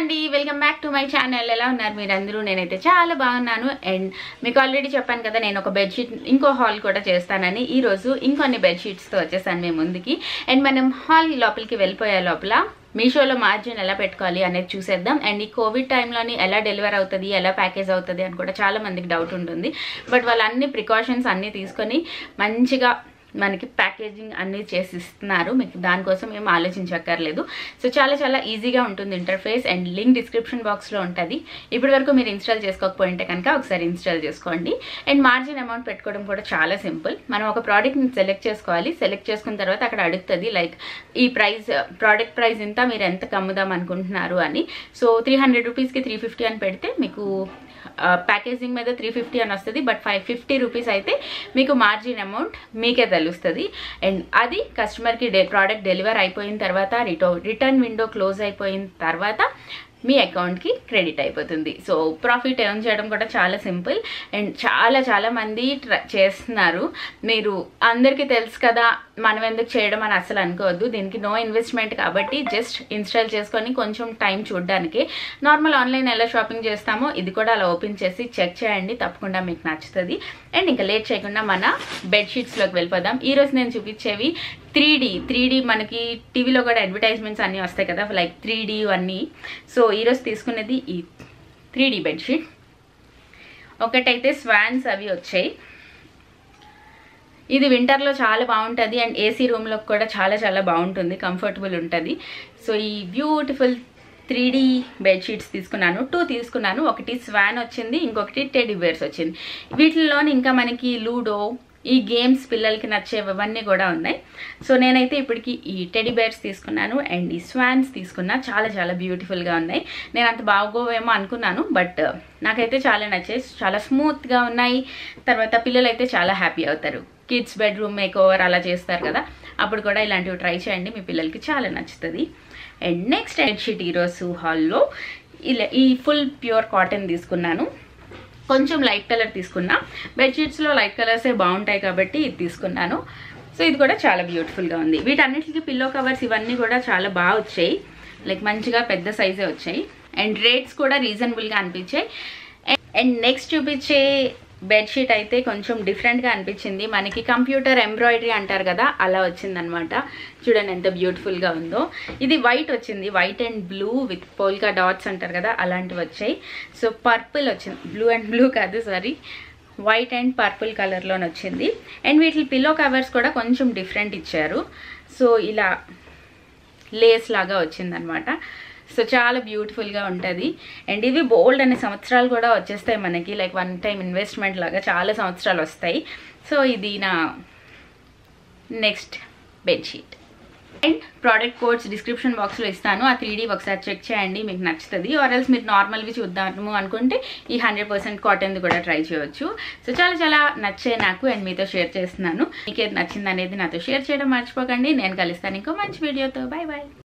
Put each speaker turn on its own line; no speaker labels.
అండి welcome back to my channel ఎలా ఉన్నారు మీరందరూ నేనైతే చాలా బాగున్నాను అండ్ మీకు ఆల్రెడీ చెప్పాను కదా నేను ఒక బెడ్షీట్ ఇంకో హాల్ కూడా చేస్తానని ఈ రోజు ఇంకొన్ని బెడ్షీట్స్తో వచ్చేసాను మేము ముందుకి అండ్ మనం హాల్ లోపలికి వెళ్ళిపోయే లోపల మీషోలో మార్జిన్ ఎలా పెట్టుకోవాలి అనేది చూసేద్దాం అండ్ ఈ కోవిడ్ టైంలోని ఎలా డెలివర్ అవుతుంది ఎలా ప్యాకేజ్ అవుతుంది అని కూడా చాలా మందికి డౌట్ ఉంటుంది బట్ వాళ్ళు అన్ని ప్రికాషన్స్ అన్నీ తీసుకొని మంచిగా మనకి ప్యాకేజింగ్ అన్నీ చేసి ఇస్తున్నారు మీకు దానికోసం ఏం ఆలోచించక్కర్లేదు సో చాలా చాలా ఈజీగా ఉంటుంది ఇంటర్ఫేస్ అండ్ లింక్ డిస్క్రిప్షన్ బాక్స్లో ఉంటుంది ఇప్పటి వరకు మీరు ఇన్స్టాల్ చేసుకోకపోయింటే కనుక ఒకసారి ఇన్స్టాల్ చేసుకోండి అండ్ మార్జిన్ అమౌంట్ పెట్టుకోవడం కూడా చాలా సింపుల్ మనం ఒక ప్రోడక్ట్ని సెలెక్ట్ చేసుకోవాలి సెలెక్ట్ చేసుకున్న తర్వాత అక్కడ అడుగుతుంది లైక్ ఈ ప్రైస్ ప్రోడక్ట్ ప్రైస్ ఇంత మీరు ఎంత కమ్ముదాం అనుకుంటున్నారు అని సో త్రీ హండ్రెడ్ రూపీస్కి త్రీ ఫిఫ్టీ అని పెడితే మీకు ప్యాకేజింగ్ మీద త్రీ ఫిఫ్టీ అని వస్తుంది బట్ ఫైవ్ ఫిఫ్టీ రూపీస్ అయితే మీకు మార్జిన్ అమౌంట్ మీకే తెలుస్తుంది అండ్ అది కస్టమర్కి డే ప్రోడక్ట్ డెలివర్ అయిపోయిన తర్వాత రిటో రిటర్న్ విండో క్లోజ్ అయిపోయిన తర్వాత మీ అకౌంట్కి క్రెడిట్ అయిపోతుంది సో ప్రాఫిట్ ఎర్న్ చేయడం కూడా చాలా సింపుల్ అండ్ చాలా చాలా మంది ట్ర చేస్తున్నారు మీరు అందరికీ తెలుసు కదా మనం ఎందుకు చేయడం అని అసలు అనుకోవద్దు దీనికి నో ఇన్వెస్ట్మెంట్ కాబట్టి జస్ట్ ఇన్స్టాల్ చేసుకొని కొంచెం టైం చూడడానికి నార్మల్ ఆన్లైన్ ఎలా షాపింగ్ చేస్తామో ఇది కూడా అలా ఓపెన్ చేసి చెక్ చేయండి తప్పకుండా మీకు నచ్చుతుంది అండ్ ఇంకా లేట్ చేయకుండా మన బెడ్షీట్స్లోకి వెళ్ళిపోదాం ఈరోజు నేను చూపించేవి త్రీ డీ త్రీ డీ మనకి టీవీలో కూడా అడ్వర్టైజ్మెంట్స్ అన్నీ వస్తాయి కదా లైక్ త్రీ డీ అన్నీ సో ఈరోజు తీసుకునేది ఈ త్రీ డీ బెడ్షీట్ ఒకటైతే స్వాన్స్ అవి వచ్చాయి ఇది వింటర్లో చాలా బాగుంటుంది అండ్ ఏసీ రూమ్లో కూడా చాలా చాలా బాగుంటుంది కంఫర్టబుల్ ఉంటుంది సో ఈ బ్యూటిఫుల్ త్రీ డీ బెడ్షీట్స్ తీసుకున్నాను టూ తీసుకున్నాను ఒకటి స్వాన్ వచ్చింది ఇంకొకటి టెడీ బేర్స్ వచ్చింది వీటిల్లోని ఇంకా మనకి లూడో ఈ గేమ్స్ పిల్లలకి నచ్చేవన్నీ కూడా ఉన్నాయి సో నేనైతే ఇప్పటికి ఈ టెడీ బేర్స్ తీసుకున్నాను అండ్ ఈ స్వాన్స్ తీసుకున్నా చాలా చాలా బ్యూటిఫుల్గా ఉన్నాయి నేను అంత బాగోవేమో అనుకున్నాను బట్ నాకైతే చాలా నచ్చాయి చాలా స్మూత్గా ఉన్నాయి తర్వాత పిల్లలు అయితే చాలా హ్యాపీ అవుతారు కిడ్స్ బెడ్రూమ్ మేక్ ఓవర్ అలా చేస్తారు కదా అప్పుడు కూడా ఇలాంటివి ట్రై చేయండి మీ పిల్లలకి చాలా నచ్చుతుంది అండ్ నెక్స్ట్ బెడ్షీట్ ఈరోజు హాల్లో ఇలా ఈ ఫుల్ ప్యూర్ కాటన్ తీసుకున్నాను కొంచెం లైట్ కలర్ తీసుకున్నా బెడ్షీట్స్లో లైట్ కలర్సే బాగుంటాయి కాబట్టి ఇది తీసుకున్నాను సో ఇది కూడా చాలా బ్యూటిఫుల్గా ఉంది వీటన్నిటికీ పిల్లో కవర్స్ ఇవన్నీ కూడా చాలా బాగా వచ్చాయి లైక్ మంచిగా పెద్ద సైజే వచ్చాయి అండ్ రేట్స్ కూడా రీజనబుల్గా అనిపించాయి అండ్ నెక్స్ట్ చూపించే బెడ్షీట్ అయితే కొంచెం డిఫరెంట్గా అనిపించింది మనకి కంప్యూటర్ ఎంబ్రాయిడరీ అంటారు కదా అలా వచ్చిందనమాట చూడండి ఎంత బ్యూటిఫుల్గా ఉందో ఇది వైట్ వచ్చింది white and blue with polka dots అంటారు కదా అలాంటివి వచ్చాయి సో పర్పుల్ వచ్చింది బ్లూ అండ్ బ్లూ కాదు సారీ వైట్ అండ్ పర్పుల్ కలర్లోనే వచ్చింది అండ్ వీటి పిల్లో కవర్స్ కూడా కొంచెం డిఫరెంట్ ఇచ్చారు సో ఇలా లేస్ లాగా వచ్చిందనమాట సో చాలా బ్యూటిఫుల్గా ఉంటుంది అండ్ ఇవి బోల్డ్ అనే సంవత్సరాలు కూడా వచ్చేస్తాయి మనకి లైక్ వన్ టైం ఇన్వెస్ట్మెంట్ లాగా చాలా సంవత్సరాలు వస్తాయి సో ఇది నా next bedsheet and product codes description బాక్స్లో ఇస్తాను ఆ త్రీ ఒకసారి చెక్ చేయండి మీకు నచ్చుతుంది ఆర్ఎల్స్ మీరు నార్మల్వి చూద్దాము అనుకుంటే ఈ హండ్రెడ్ పర్సెంట్ కాటన్ది కూడా ట్రై చేయొచ్చు సో చాలా చాలా నచ్చే నాకు అండ్ మీతో షేర్ చేస్తున్నాను మీకు ఏది నచ్చింది అనేది నాతో షేర్ చేయడం మర్చిపోకండి నేను కలుస్తాను ఇంకో మంచి వీడియోతో బాయ్ బాయ్